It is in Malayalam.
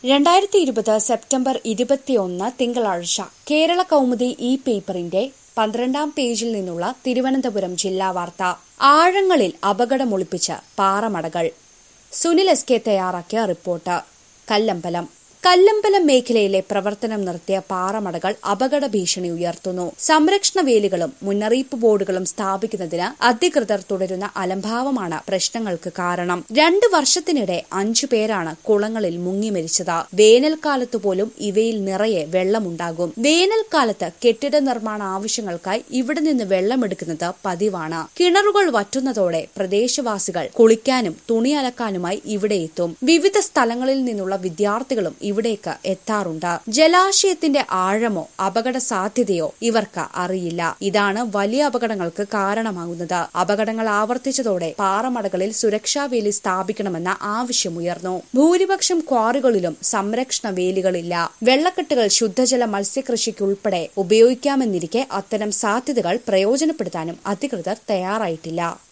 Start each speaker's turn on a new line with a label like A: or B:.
A: രണ്ടായിരത്തി ഇരുപത് സെപ്റ്റംബർ ഇരുപത്തിയൊന്ന് തിങ്കളാഴ്ച കേരള കൗമുദി ഈ പേപ്പറിന്റെ പന്ത്രണ്ടാം പേജിൽ നിന്നുള്ള തിരുവനന്തപുരം ജില്ലാ വാർത്ത ആഴങ്ങളിൽ അപകടമൊളിപ്പിച്ച് പാറമടകൾ സുനിൽ എസ് കെ തയ്യാറാക്കിയ റിപ്പോർട്ട് കല്ലമ്പലം കല്ലമ്പലം മേഖലയിലെ പ്രവർത്തനം നിർത്തിയ പാറമടകൾ അപകട ഭീഷണി ഉയർത്തുന്നു സംരക്ഷണ വേലികളും മുന്നറിയിപ്പ് ബോർഡുകളും സ്ഥാപിക്കുന്നതിന് അധികൃതർ തുടരുന്ന അലംഭാവമാണ് പ്രശ്നങ്ങൾക്ക് കാരണം രണ്ടു വർഷത്തിനിടെ അഞ്ചു പേരാണ് കുളങ്ങളിൽ മുങ്ങി മരിച്ചത് വേനൽക്കാലത്ത് പോലും ഇവയിൽ നിറയെ വെള്ളമുണ്ടാകും വേനൽക്കാലത്ത് കെട്ടിട നിർമ്മാണ ആവശ്യങ്ങൾക്കായി ഇവിടെ നിന്ന് വെള്ളമെടുക്കുന്നത് പതിവാണ് കിണറുകൾ വറ്റുന്നതോടെ പ്രദേശവാസികൾ കുളിക്കാനും തുണി അലക്കാനുമായി ഇവിടെ എത്തും വിവിധ സ്ഥലങ്ങളിൽ നിന്നുള്ള വിദ്യാർത്ഥികളും ഇവിടേക്ക് എത്താറുണ്ട് ജലാശയത്തിന്റെ ആഴമോ അപകട സാധ്യതയോ ഇവർക്ക് അറിയില്ല ഇതാണ് വലിയ അപകടങ്ങൾക്ക് കാരണമാകുന്നത് അപകടങ്ങൾ ആവർത്തിച്ചതോടെ പാറമടകളിൽ സുരക്ഷാ വേലി സ്ഥാപിക്കണമെന്ന ആവശ്യമുയർന്നു ഭൂരിപക്ഷം ക്വാറികളിലും സംരക്ഷണ വേലികളില്ല വെള്ളക്കെട്ടുകൾ ശുദ്ധജല മത്സ്യകൃഷിക്കുൾപ്പെടെ ഉപയോഗിക്കാമെന്നിരിക്കെ അത്തരം സാധ്യതകൾ പ്രയോജനപ്പെടുത്താനും അധികൃതർ തയ്യാറായിട്ടില്ല